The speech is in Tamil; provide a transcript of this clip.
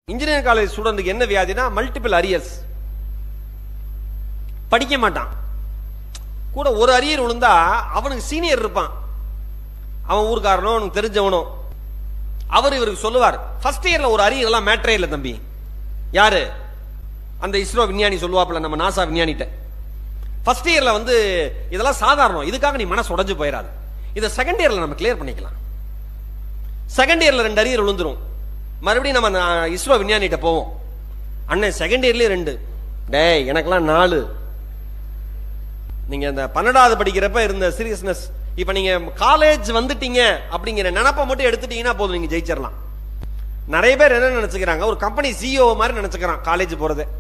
இன்ஜினியரிங் காலேஜ் ஸ்டூடெண்ட்டுக்கு என்ன வியாதினா மல்டிபிள் அரியர்ஸ் படிக்க மாட்டான் கூட ஒரு அரியர் விழுந்தா அவனுக்கு சீனியர் இருப்பான் அவன் ஊர்க்காரனோ அவனுக்கு தெரிஞ்சவனோ அவர் இவருக்கு சொல்லுவார் ஃபர்ஸ்ட் இயர்ல ஒரு அரியர் எல்லாம் மேட்ரே இல்லை தம்பி யாரு அந்த இஸ்ரோ விஞ்ஞானி சொல்லுவாப்புல நம்ம நாசா விஞ்ஞானிட்ட ஃபர்ஸ்ட் இயர்ல வந்து இதெல்லாம் சாதாரணம் இதுக்காக நீ மனசு உடைஞ்சு போயிடாது இதை செகண்ட் இயர்ல நம்ம கிளியர் பண்ணிக்கலாம் செகண்ட் இயர்ல ரெண்டு அரியர் விழுந்துரும் மறுபடியும் நம்ம நா- இஸ்ரோ விஞ்ஞானிட்ட போவோம் அண்ணன் செகண்ட் இயர்லயே ரெண்டு டேய் எனக்கெல்லாம் நாலு நீங்க இந்த பன்னெண்டாவது படிக்கிறப்ப இருந்த சீரியஸ்னஸ் இப்ப நீங்க காலேஜ் வந்துட்டீங்க அப்படிங்கிற நினப்பை மட்டும் எடுத்துட்டீங்கன்னா போதும் நீங்க ஜெயிச்சிடலாம் நிறைய பேர் என்ன நினைச்சுக்கிறாங்க ஒரு கம்பெனி சிஇஓ மாதிரி நினைச்சுக்கிறான் காலேஜ் போறது